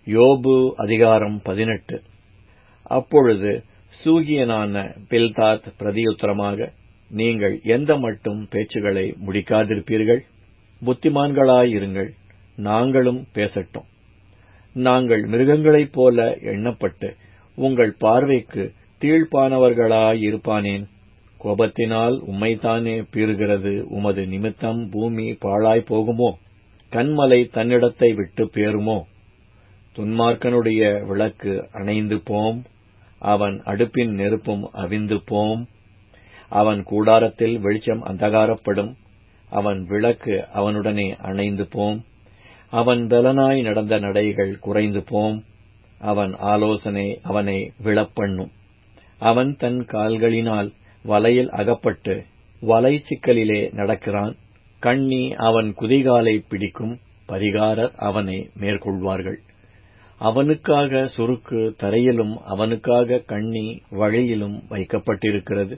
யோபு அதிகாரம் பதினெட்டு அப்பொழுது சூகியனான பில்தாத் பிரதியுத்தரமாக நீங்கள் எந்த மட்டும் பேச்சுகளை முடிக்காதிருப்பீர்கள் புத்திமான்களாயிருங்கள் நாங்களும் பேசட்டும் நாங்கள் மிருகங்களைப் போல எண்ணப்பட்டு உங்கள் பார்வைக்கு தீழ்ப்பானவர்களாயிருப்பானேன் கோபத்தினால் உம்மைத்தானே பீறுகிறது உமது நிமித்தம் பூமி பாழாய் போகுமோ கண்மலை தன்னிடத்தை விட்டு பேருமோ துன்மார்க்கனுடைய விளக்கு அணைந்து போம் அவன் அடுப்பின் நெருப்பும் அவிந்து போம் அவன் கூடாரத்தில் வெளிச்சம் அந்தகாரப்படும் அவன் விளக்கு அவனுடனே அணைந்து போம் அவன் பலனாய் நடந்த நடைகள் குறைந்து போம் அவன் ஆலோசனை அவனை விழப்பண்ணும் அவன் தன் கால்களினால் வலையில் அகப்பட்டு வலை சிக்கலிலே நடக்கிறான் கண்ணி அவன் குதிகாலை பிடிக்கும் பரிகாரர் அவனை மேற்கொள்வார்கள் அவனுக்காக சுருக்கு தரையிலும் அவனுக்காக கண்ணி வழியிலும் வைக்கப்பட்டிருக்கிறது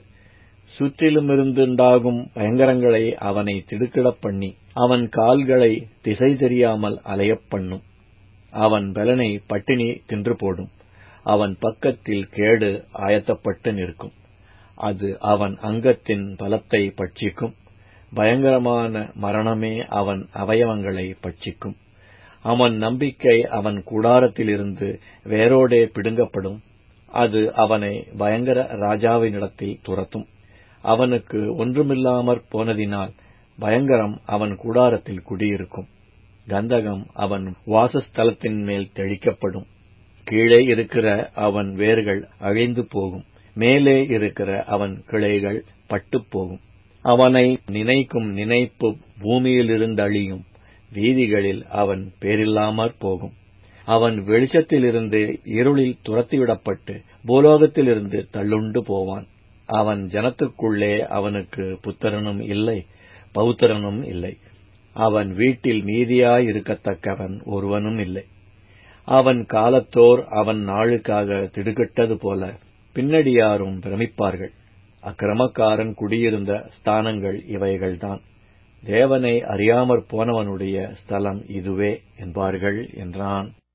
சுற்றிலுமிருந்துண்டாகும் பயங்கரங்களை அவனை திடுக்கிடப் பண்ணி அவன் கால்களை திசை தெரியாமல் அலையப் பண்ணும் அவன் பலனை பட்டினி தின்று போடும் அவன் பக்கத்தில் கேடு ஆயத்தப்பட்டு நிற்கும் அது அவன் அங்கத்தின் பலத்தை பட்சிக்கும் பயங்கரமான மரணமே அவன் அவயவங்களை பட்சிக்கும் அவன் நம்பிக்கை அவன் கூடாரத்திலிருந்து வேரோடே பிடுங்கப்படும் அது அவனை பயங்கர ராஜாவினிடத்தில் துரத்தும் அவனுக்கு ஒன்றுமில்லாமற் போனதினால் பயங்கரம் அவன் கூடாரத்தில் குடியிருக்கும் கந்தகம் அவன் வாசஸ்தலத்தின் மேல் தெளிக்கப்படும் கீழே இருக்கிற அவன் வேர்கள் அழிந்து போகும் மேலே இருக்கிற அவன் கிளைகள் பட்டுப் போகும் அவனை நினைக்கும் நினைப்பு பூமியிலிருந்து அழியும் வீதிகளில் அவன் பேரில்லாமற் போகும் அவன் வெளிச்சத்திலிருந்து இருளில் துரத்திவிடப்பட்டு பூலோகத்திலிருந்து தள்ளுண்டு போவான் அவன் ஜனத்துக்குள்ளே அவனுக்கு புத்திரனும் இல்லை பௌத்திரனும் இல்லை அவன் வீட்டில் மீதியாயிருக்கத்தக்கவன் ஒருவனும் இல்லை அவன் காலத்தோர் அவன் நாளுக்காக திடுக்கிட்டது போல பின்னடியாரும் பிரமிப்பார்கள் அக்கிரமக்காரன் குடியிருந்த ஸ்தானங்கள் இவைகள்தான் தேவனை அறியாமற் போனவனுடைய ஸ்தலம் இதுவே என்பார்கள் என்றான்